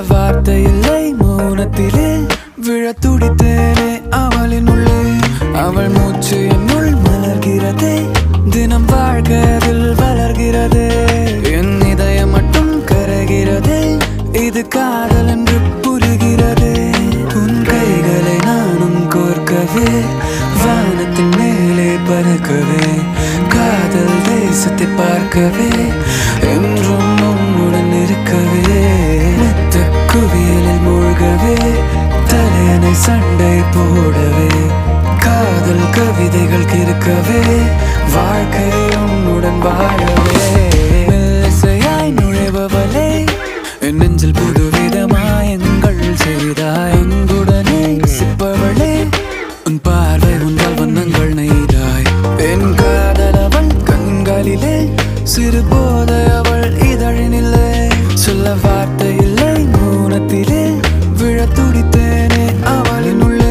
வார்த்தை இல்லை மௌனத்திலே விழ துடித்தேனே அவளின் உள்ளே அவள் மூச்சு என்னுள் மலர்கிறதே தினம் வாழ்க்கையில் வளர்கிறதே என் இதயம் மட்டும் கரைகிறதே இது காதல் என்று புரிகிறதே உன் கைகளை நானும் கோர்க்கவே வானத்தின் மேலே பறக்கவே காதல் தேசத்தை பார்க்கவே என்றும் உன்னுடன் இருக்கவே முத்த குவியலில் மூழ்கவே தலையணை சண்டை போடவே காதல் கவிதைகள் கிறுக்கவே வாழ்க்கை உன்னுடன் வாழவே மெல்லிசையாய் நுழைபவளே என் நெஞ்சில் புது விதமாயங்கள் செய்தாய் அன்புடனே சிப்பவளே உன் பார்வை உண்டால் வண்ணங்கள் நெய்தாய் என் காதல் அவள் கண்களிலே சிறு போதை அவள் இதழினிலே சொல்ல வார்த்தை இல்லை மௌனத்திலே விழ துடித்தேனே அவளின் உள்ளே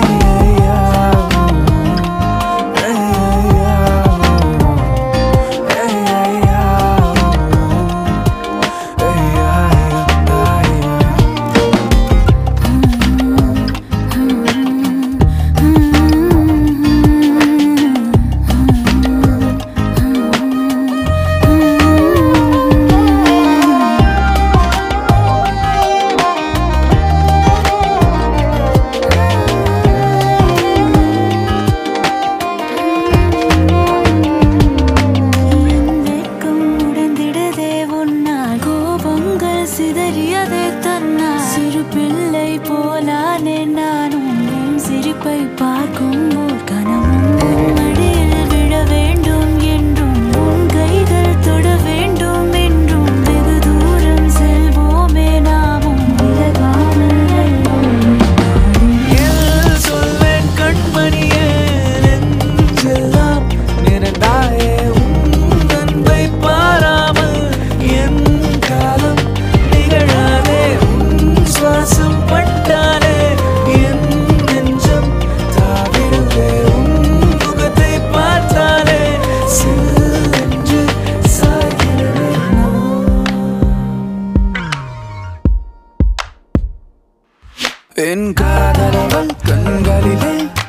வெட்கம் உடைந்திடுதே உன்னால் கோபங்கள் சிதறியதே தன்னால் சிறு பிள்ளை போலானே நானும் உன் சிரிப்பை பார்க்கும் ஓர் கனவும் உன் மடியில் விழ வேண்டும் என்றும் உன் கைகள் தொட வேண்டும் என்றும் வெகு தூரம் செல்வோமே நாமும் விலகாமல் வெல்வோம். எல் சொல்வேன் கண்மணியே நெஞ்செல்லாம் நிறந்தாயே உன் அன்பை பாராமல் என் காலம் நிகழாதே உன் சுவாசம் பட்டாலே என் நெஞ்சம் தாவிடுதே உன் முகத்தை பார்த்தாலே சில்லென்று சாய்கிறதே என் காதலவள் கண்களிலே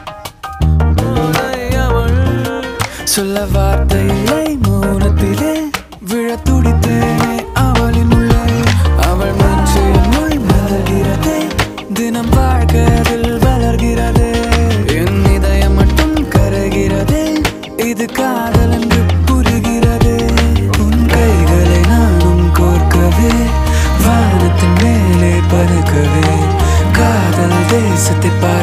அவள் சொல்ல வார்த்தை இல்லை மௌனத்திலே விழ துடித்தேனே அவளின் உள்ளே அவள் மூச்சு என்னுள் மலர்கிறதே தினம் வாழ்க்கையில் வளர்கிறதே என் இதயம் மட்டும் கரைகிறதே இது காதல் என்று புரிகிறதே உன் கைகளை நானும் கோர்க்கவே வானத்தின் மேலே பறக்கவே காதல் தேசத்தை பார்க்க